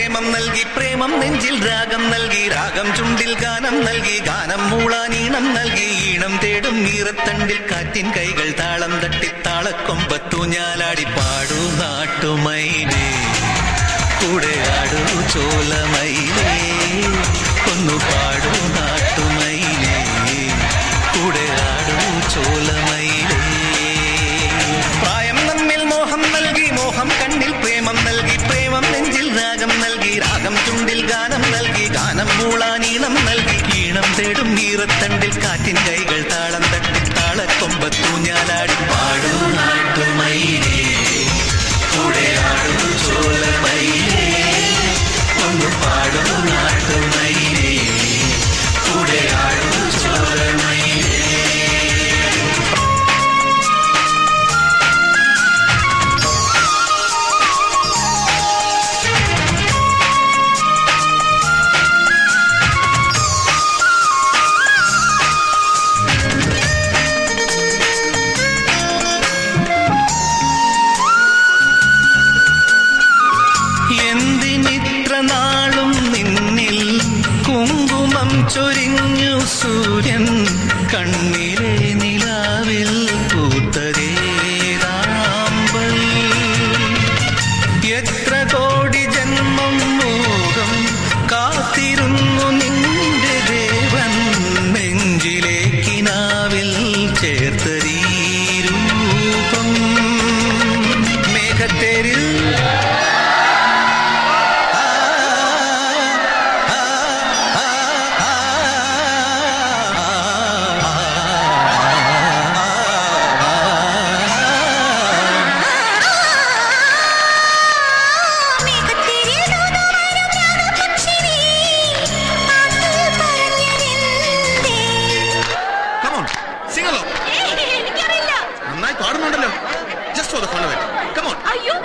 പ്രേമം നൽകി പ്രേമം നെഞ്ചിൽ രാഗം നൽകി രാഗം ചുണ്ടിൽ ഗാനം നൽകി ഗാനം മൂളാനീണം നൽകി ഈണം തേടും നീറത്തണ്ടിൽ കാറ്റിൻ കൈകൾ താളം തട്ടി താളക്കൊമ്പത്തു ഞാലാടി പാടൂ നാട്ടുമൈനേ കൂടെ ആടൂ ചോലമൈനേ ഒന്നു പാടൂ നാട്ടുമൈനേ കൂടെ ആടൂ ചോലമൈനേ പ്രായം നമ്മിൽ മോഹം നൽകി മോഹം കണ്ണിൽ പ്രേമം നൽകി പ്രേമം നെഞ്ചിൽ രാഗം നൽകി രാഗം ചുണ്ടിൽ ഗാനം നൽകി ഗാനം മൂളാനീണം നൽകി ഈണം തേടും നീറത്തണ്ടിൽ കാറ്റിൻ കൈകൾ താളം തട്ടി താളക്കൊമ്പത്തു ഞാലാടി പാടൂ നാട്ടുമൈനേ കൂടെ ആടൂ ചോലമൈനേ ഒന്ന് പാടൂ നാട്ടുമൈനേ കൂടെ ആടൂ ചോലമൈനേ എന്തിനിത്ര നാളും നിന്നിൽ കുങ്കുമം ചൊരിഞ്ഞു സൂര്യൻ കണ്ണിലെ നിലാവിൽ പൂത്തതേരാമ്പൽ എത്ര കോടി ജന്മം മോഹം കാത്തിരുന്നു നിന്റെ ദേവൻ നെഞ്ചിലെ കിനാവിൽ ചേർത്തരീ രൂപം മേഘത്തേരിൽ Come on, sing along. നന്നായി പാടുന്നുണ്ടല്ലോ just for the fun of it come on അയ്യോ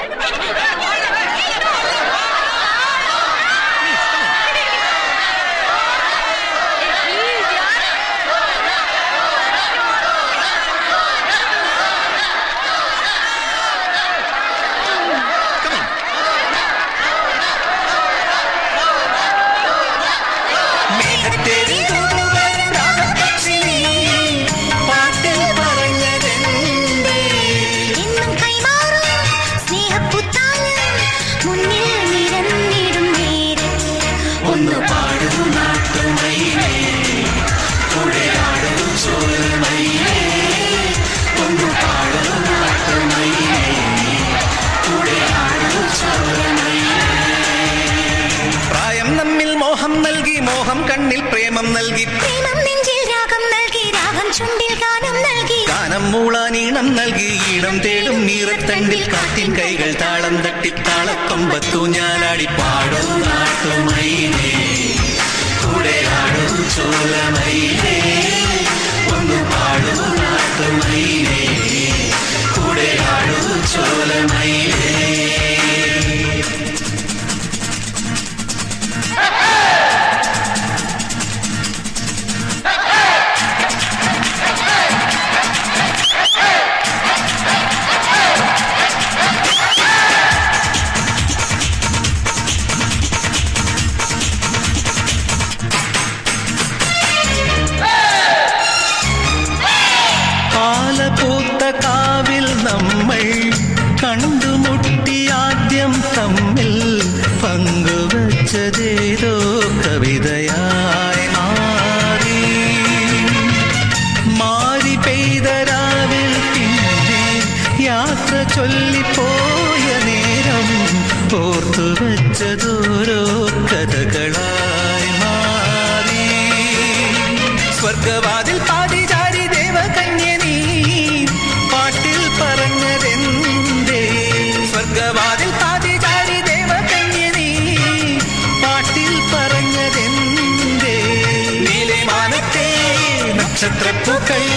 കം ഓൺ മേഘത്തേരിൽ തൂവരും രാഗപ്പക്ഷി നീ പാട്ടിൽ പറഞ്ഞതെന്തേ എന്നും കൈമാറും സ്നേഹപ്പുത്താനം മുന്നിൽ നിരന്നിടും നേരത്ത് ഒന്ന് പാടൂ നാട്ടുമയിലേ കൂടെ ആടൂ ചോലമയിലേ ഒന്ന് പാടൂ നാട്ടുമയിലേ കൂടെ ആടൂ ചോലമയിലേ പ്രായം നമ്മിൽ മോഹം നൽകി മോഹം കണ്ണിൽ പ്രേമം നൽകി പ്രേമം നെഞ്ചിൽ രാഗം നൽകി രാഗം ചുണ്ടിൽ ഗാനം നൽകി ഗാനം മൂളാനീണം നൽകി ഈണം തേടും നീറത്തണ്ടിൽ കാറ്റിൻ കൈകൾ താളം തട്ടി താളക്കൊമ്പത്തു ഞാലാടി പാടും നാട്ടുമയിലേ കൂടെ ആടും ചോലമയിലേ ഒന്ന് പാടും നാട്ടുമയിലേ കൂടെ ആടും ചോലമയിലേ പാലപൂത്ത കാവിൽ നമ്മൾ കണ്ടുമുട്ടി ആദ്യം തമ്മിൽ പങ്കുവച്ചതേതോ കവിതയായി മാറി മാറി പെയ്ത രാവിൽ പിന്നെ യാത്ര ചൊല്ലിപ്പോയ നേരം ഓർത്തു വെച്ചതോരോ കഥകളായി മാറി സ്വർഗവാതിൽ പാതിചാരി ദേവകന്യ നീ പാട്ടിൽ പറഞ്ഞതെന്തേ സ്വർഗവാതിൽ പാതിചാരി ദേവകന്യ നീ പാട്ടിൽ പറഞ്ഞതെന്തേ നീലമാനത്തെ നക്ഷത്രപ്പൂക്കൾ